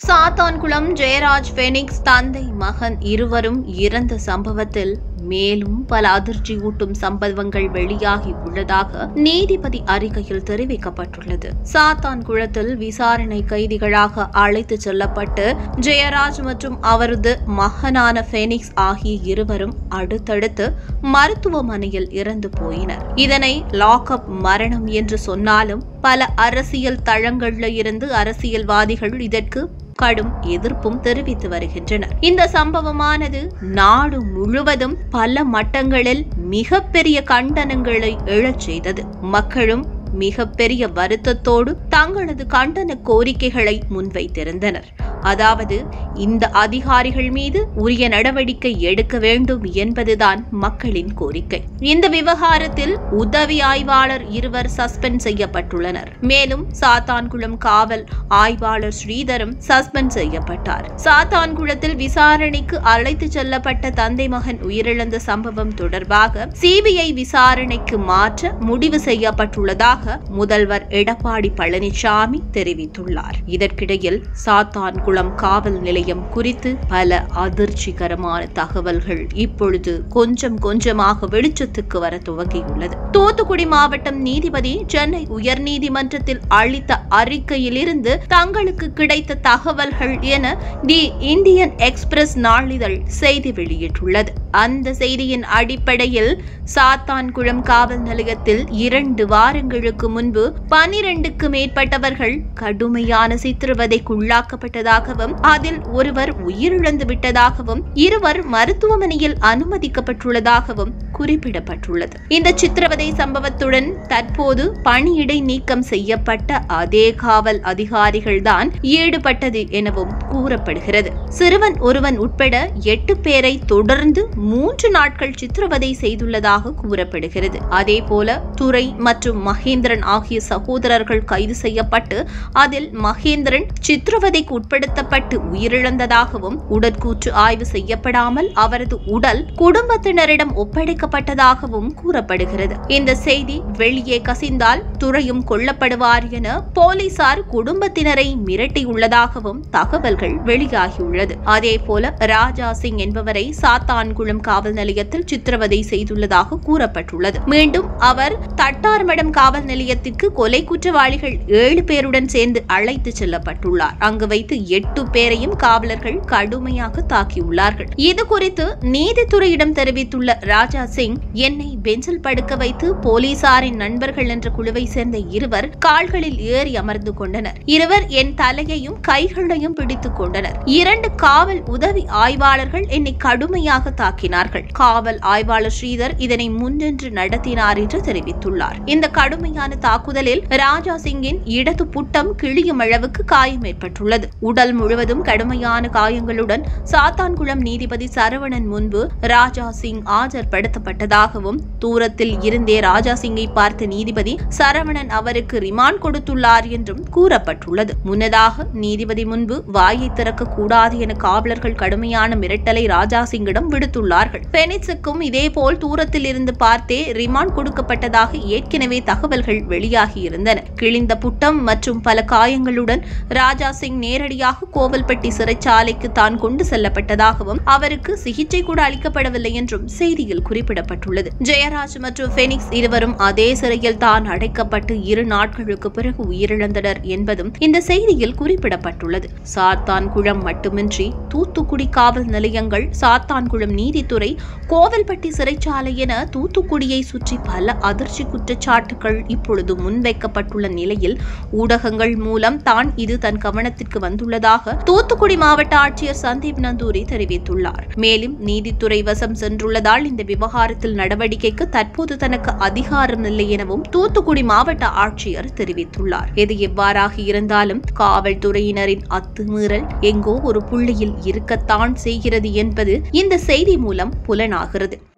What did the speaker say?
சாத்தான்குளம் ஜெயராஜ் பெனிக்ஸ் தந்தை மகன் இருவரும் இறந்த சம்பவத்தில் மேலும் பல அதிர்ச்சியூட்டும் சம்பவங்கள் வெளியாகி உள்ளதாக நீதிபதி அறிக்கையில் தெரிவிக்கப்பட்டுள்ளது சாத்தான்குளத்தில் விசாரணை கைதிகளாக அழைத்துச் செல்லப்பட்டு ஜெயராஜ் மற்றும் அவரது மகனான பெனிக்ஸ் ஆகிய இருவரும் அடுத்தடுத்து மருத்துவமனையில் இறந்து போயினர் இதனை லாக்அப் மரணம் என்று சொன்னாலும் பல அரசியல் தளங்கள்ல இருந்து அரசியல்வாதிகள் இதற்கு கடும் எதிர்ப்பும் தெரிவித்து வருகின்றனர் இந்த சம்பவமானது நாடு முழுவதும் பல மட்டங்களில் மிகப்பெரிய கண்டனங்களை எழச் செய்தது மக்களும் மிகப்பெரிய வருத்தத்தோடு தங்களது கண்டன கோரிக்கைகளை முன்வைத்திருந்தனர் அதாவது இந்த அதிகாரிகள் மீது உரிய நடவடிக்கை எடுக்க வேண்டும் என்பதுதான் மக்களின் கோரிக்கை இந்த விவகாரத்தில் உதவி ஆய்வாளர் இருவர் சஸ்பெண்ட் செய்யப்பட்டுள்ளனர் மேலும் சாத்தான்குளம் காவல் ஆய்வாளர் ஸ்ரீதரும் சஸ்பெண்ட் செய்யப்பட்டார் சாத்தான்குளத்தில் விசாரணைக்கு அழைத்துச் செல்லப்பட்ட தந்தை மகன் உயிரிழந்த சம்பவம் தொடர்பாக சிபிஐ விசாரணைக்கு மாற்ற முடிவு செய்யப்பட்டுள்ளதாக முதல்வர் எடப்பாடி பழனிசாமி தெரிவித்துள்ளார் இதற்கிடையில் சாத்தான்குளம் காவல் நிலையம் குறித்து பல அதிர்ச்சிகரமான தகவல்கள் இப்பொழுது கொஞ்சம் கொஞ்சமாக வெளிச்சத்துக்கு வர துவங்கியுள்ளது தூத்துக்குடி மாவட்டம் நீதிபதி சென்னை உயர்நீதிமன்றத்தில் அளித்த அறிக்கையிலிருந்து தங்களுக்கு கிடைத்த தகவல்கள் என தி இந்தியன் எக்ஸ்பிரஸ் நாளிதழ் செய்தி வெளியிட்டுள்ளது அந்த செய்தியின் அடிப்படையில் சாத்தான்குளம் காவல் நிலையத்தில் இரண்டு வாரங்களுக்கு முன்பு பனிரெண்டுக்கு மேற்பட்டவர்கள் கடுமையான சித்திரவதைக்குள்ளாக்கப்பட்டதாகவும் அதில் ஒருவர் உயிரிழந்து விட்டதாகவும் இருவர் மருத்துவமனையில் அனுமதிக்கப்பட்டுள்ளதாகவும் குறிப்பிடப்பட்டுள்ளது இந்த சித்திரவதை சம்பவத்துடன் தற்போது பணியிடை நீக்கம் செய்யப்பட்ட அதே காவல் அதிகாரிகள்தான் ஈடுபட்டது எனவும் கூறப்படுகிறது சிறுவன் ஒருவன் உட்பட எட்டு பேரை தொடர்ந்து மூன்று நாட்கள் சித்திரவதை செய்துள்ளதாக கூறப்படுகிறது அதே போல துரை மற்றும் மகேந்திரன் ஆகிய சகோதரர்கள் கைது செய்யப்பட்டு அதில் மகேந்திரன் சித்திரவதைக்கு உட்படுத்தப்பட்டு உயிரிழந்ததாகவும் உடற்கூற்று ஆய்வு செய்யப்படாமல் அவரது உடல் குடும்பத்தினரிடம் ஒப்படைக்கப்பட்டதாகவும் கூறப்படுகிறது இந்த செய்தி வெளியே கசிந்தால் துறையும் கொல்லப்படுவார் என போலீசார் குடும்பத்தினரை மிரட்டியுள்ளதாகவும் தகவல்கள் வெளியாகியுள்ளது அதே போல ராஜா சிங் என்பவரை சாத்தான்குளம் காவல் நிலையத்தில் சித்திரவதை செய்துள்ளதாக கூறப்பட்டுள்ளது மீண்டும் அவர் தட்டார்மடம் காவல் நிலையத்திற்கு கொலை குற்றவாளிகள் ஏழு பேருடன் சேர்ந்து அழைத்து செல்லப்பட்டுள்ளார் அங்கு வைத்து எட்டு பேரையும் காவலர்கள் கடுமையாக தாக்கியுள்ளார்கள் இது குறித்து நீதித்துறையிடம் தெரிவித்துள்ள ராஜா சிங் என்னை பெஞ்சில் படுக்க வைத்து போலீசாரின் நண்பர்கள் என்ற குழுவை சேர்ந்த இருவர் கால்களில் ஏறி அமர்ந்து கொண்டனர் இருவர் என் தலையையும் கைகளையும் பிடித்துக் கொண்டனர் இரண்டு காவல் உதவி ஆய்வாளர்கள் என்னை கடுமையாக தாக்கினார்கள் காவல் ஆய்வாளர் ஸ்ரீதர் இதனை முன்னின்று நடத்தினார் என்று தெரிவித்துள்ளார் இந்த கடுமையான தாக்குதலில் ராஜா சிங்கின் இடது புட்டம் கிழியும் அளவுக்கு காயம் ஏற்பட்டுள்ளது உடல் முழுவதும் கடுமையான காயங்களுடன் சாத்தான்குளம் நீதிபதி சரவணன் முன்பு ராஜா சிங் ஆஜர்படுத்தப்பட்டதாகவும் தூரத்தில் இருந்தே ராஜா சிங்கை பார்த்த நீதிபதி சரவணன் அவருக்கு ரிமாண்ட் கொடுத்துள்ளார் என்றும் கூறப்பட்டுள்ளது முன்னதாக நீதிபதி முன்பு வாயை திறக்க கூடாது என காவலர்கள் கடுமையான மிரட்டலை ராஜா சிங்கிடம் விடுத்துள்ளார்கள் பெனிட்ஸுக்கும் இதேபோல் தூரத்தில் இருந்து பார்த்தே ரிமாண்ட் கொடுக்கப்பட்டதாக ஏற்கனவே தகவல்கள் வெளியாகியிருந்தன கிழிந்த புட்டம் மற்றும் பல காயங்களுடன் ராஜா சிங் நேரடியாக கோவல்பட்டி சிறைச்சாலைக்கு தான் கொண்டு செல்லப்பட்டதாகவும் அவருக்கு சிகிச்சை கூட அளிக்கப்படவில்லை என்றும் செய்தியில் குறிப்பிடப்பட்டுள்ளது ஜெயராஜ் மற்றும் பெனிக்ஸ் இருவரும் அதே சிறையில் தான் அடைக்கப்பட்டு இரு நாட்களுக்கு பிறகு உயிரிழந்தனர் என்பதும் இந்த செய்தியில் குறிப்பிடப்பட்டுள்ளது சாத்தான்குளம் மட்டுமின்றி தூத்துக்குடி காவல் நிலையங்கள் சாத்தான்குளம் நீதித்துறை கோவில்பட்டி சிறைச்சாலை என தூத்துக்குடியை சுற்றி பல அதிர்ச்சி குற்றச்சாட்டுகள் இப்பொழுது முன்வைக்கப்பட்டுள்ள நிலையில் ஊடகங்கள் மூலம் தான் இது தன் கவனத்திற்கு வந்துள்ளதாக தூத்துக்குடி மாவட்ட ஆட்சியர் சந்தீப் நந்தூரி தெரிவித்துள்ளார் மேலும் நீதித்துறை வசம் சென்றுள்ளதால் இந்த விவகாரத்தில் நடவடிக்கைக்கு தற்போது தனக்கு அதிகாரம் இல்லை எனவும் தூத்துக்குடி மாவட்ட ஆட்சியர் தெரிவித்துள்ளார் எது எவ்வாறாக இருந்தாலும் காவல்துறையினரின் அத்துமீறல் எங்கோ ஒரு புள்ளியில் இருக்கத்தான் செய்கிறது என்பது இந்த செய்தி மூலம் புலனாகிறது